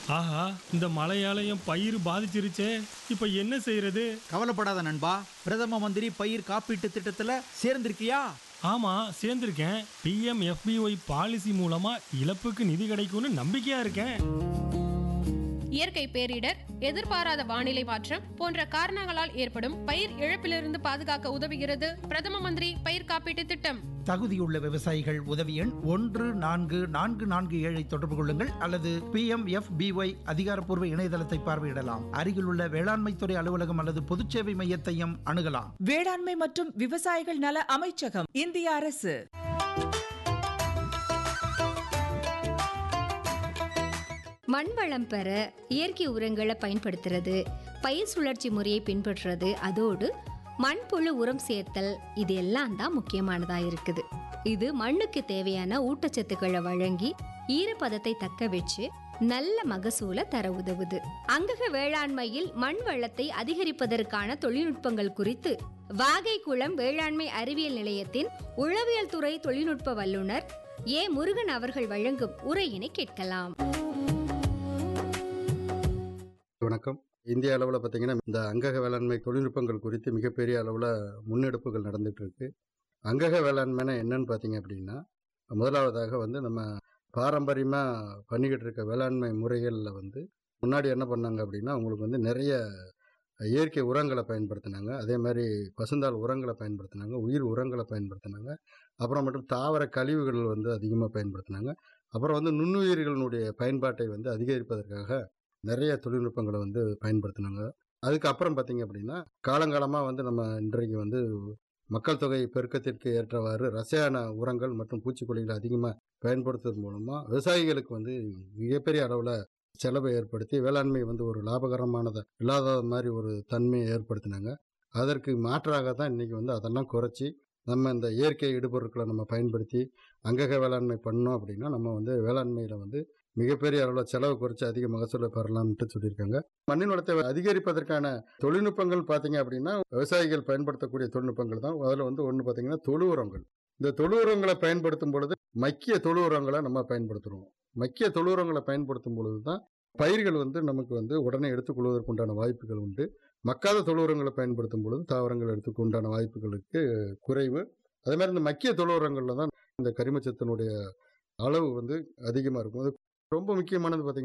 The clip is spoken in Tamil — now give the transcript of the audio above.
ஆஹா இந்த மழையாலயம் பயிர் பாதிச்சிருச்சே இப்போ என்ன செய்யறது கவலைப்படாத நண்பா பிரதம மந்திரி பயிர் காப்பீட்டு திட்டத்துல சேர்ந்திருக்கியா ஆமா சேர்ந்திருக்கேன் பிஎம் எஃபிஒய் பாலிசி மூலமா இழப்புக்கு நிதி கிடைக்கும்னு நம்பிக்கையா இருக்கேன் இயற்கை பேரிடர் எதிர்பாராத வானிலை மாற்றம் போன்ற காரணங்களால் ஏற்படும் பயிர் இழப்பிலிருந்து பாதுகாக்க உதவுகிறது பிரதம மந்திரி பயிர் காப்பீட்டு திட்டம் தகுதியுள்ள விவசாயிகள் உதவி எண் ஒன்று நான்கு நான்கு நான்கு ஏழை தொடர்பு கொள்ளுங்கள் அல்லது பி எம் எஃப் பிஒய் அதிகாரப்பூர்வ இணையதளத்தை பார்வையிடலாம் அருகிலுள்ள வேளாண்மைத்துறை அலுவலகம் அல்லது பொதுச்சேவை மையத்தையும் அணுகலாம் வேளாண்மை மற்றும் விவசாயிகள் நல அமைச்சகம் இந்திய அரசு மண் வளம் பெற இயற்கை உரங்களை பயன்படுத்துறது பயிர் சுழற்சி முறையை பின்பற்றுறது அதோடு மண்புழு உரம் சேர்த்தல் இது எல்லாம் தான் முக்கியமானதா இருக்குது இது மண்ணுக்கு தேவையான ஊட்டச்சத்துக்களை வழங்கி ஈரப்பதத்தை தக்க வச்சு நல்ல மகசூலை தர உதவுது அங்கக வேளாண்மையில் மண் வளத்தை அதிகரிப்பதற்கான தொழில்நுட்பங்கள் குறித்து வாகைக்குளம் வேளாண்மை அறிவியல் நிலையத்தின் உளவியல் துறை தொழில்நுட்ப வல்லுநர் ஏ முருகன் அவர்கள் வழங்கும் உரையினை கேட்கலாம் வணக்கம் இந்திய அளவில் பார்த்தீங்கன்னா இந்த அங்கக வேளாண்மை தொழில்நுட்பங்கள் குறித்து மிகப்பெரிய அளவில் முன்னெடுப்புகள் நடந்துட்டு இருக்கு அங்கக வேளாண்மைனா என்னன்னு பார்த்தீங்க அப்படின்னா முதலாவதாக வந்து நம்ம பாரம்பரியமாக பண்ணிக்கிட்டு இருக்க வேளாண்மை முறைகளில் வந்து முன்னாடி என்ன பண்ணாங்க அப்படின்னா அவங்களுக்கு வந்து நிறைய இயற்கை உரங்களை பயன்படுத்தினாங்க அதே மாதிரி பசுந்தாள் உரங்களை பயன்படுத்தினாங்க உயிர் உரங்களை பயன்படுத்தினாங்க அப்புறம் மட்டும் தாவர கழிவுகள் வந்து அதிகமாக பயன்படுத்தினாங்க அப்புறம் வந்து நுண்ணுயிர்களினுடைய பயன்பாட்டை வந்து அதிகரிப்பதற்காக நிறைய தொழில்நுட்பங்களை வந்து பயன்படுத்தினாங்க அதுக்கப்புறம் பார்த்தீங்க அப்படின்னா காலங்காலமாக வந்து நம்ம இன்றைக்கு வந்து மக்கள் தொகை பெருக்கத்திற்கு ஏற்றவாறு ரசாயன உரங்கள் மற்றும் பூச்சிக்கொல்லிகளை அதிகமாக பயன்படுத்துவதன் மூலமாக விவசாயிகளுக்கு வந்து மிகப்பெரிய அளவில் செலவை ஏற்படுத்தி வேளாண்மை வந்து ஒரு லாபகரமானதை இல்லாத மாதிரி ஒரு தன்மையை ஏற்படுத்தினாங்க அதற்கு மாற்றாக தான் இன்றைக்கி வந்து அதெல்லாம் குறைச்சி நம்ம இந்த இயற்கை இடுபொருட்களை நம்ம பயன்படுத்தி அங்கக வேளாண்மை பண்ணோம் அப்படின்னா நம்ம வந்து வேளாண்மையில் வந்து மிகப்பெரிய அளவில் செலவு குறைச்சி அதிக மகசூலை பெறலாம்ட்டு சொல்லியிருக்காங்க மண்ணின் வளத்தை அதிகரிப்பதற்கான தொழில்நுட்பங்கள் பார்த்தீங்க அப்படின்னா விவசாயிகள் பயன்படுத்தக்கூடிய தொழில்நுட்பங்கள் தான் அதில் வந்து ஒன்று பார்த்தீங்கன்னா தொழு உரங்கள் இந்த தொழு உரங்களை பயன்படுத்தும் பொழுது மக்கிய தொழு உரங்களை நம்ம பயன்படுத்துகிறோம் மக்கிய தொழு உரங்களை பயன்படுத்தும் பொழுது தான் பயிர்கள் வந்து நமக்கு வந்து உடனே எடுத்துக்கொள்வதற்கு உண்டான வாய்ப்புகள் உண்டு மக்காத தொழு உரங்களை பயன்படுத்தும் பொழுது தாவரங்கள் எடுத்துக்கு உண்டான வாய்ப்புகளுக்கு குறைவு அதே மாதிரி இந்த மக்கிய தொழு உரங்களில் தான் இந்த கரிமச்சத்தினுடைய அளவு வந்து அதிகமாக இருக்கும் அது ரொம்ப முக்கியமானது பார்த்தீங்கன்னா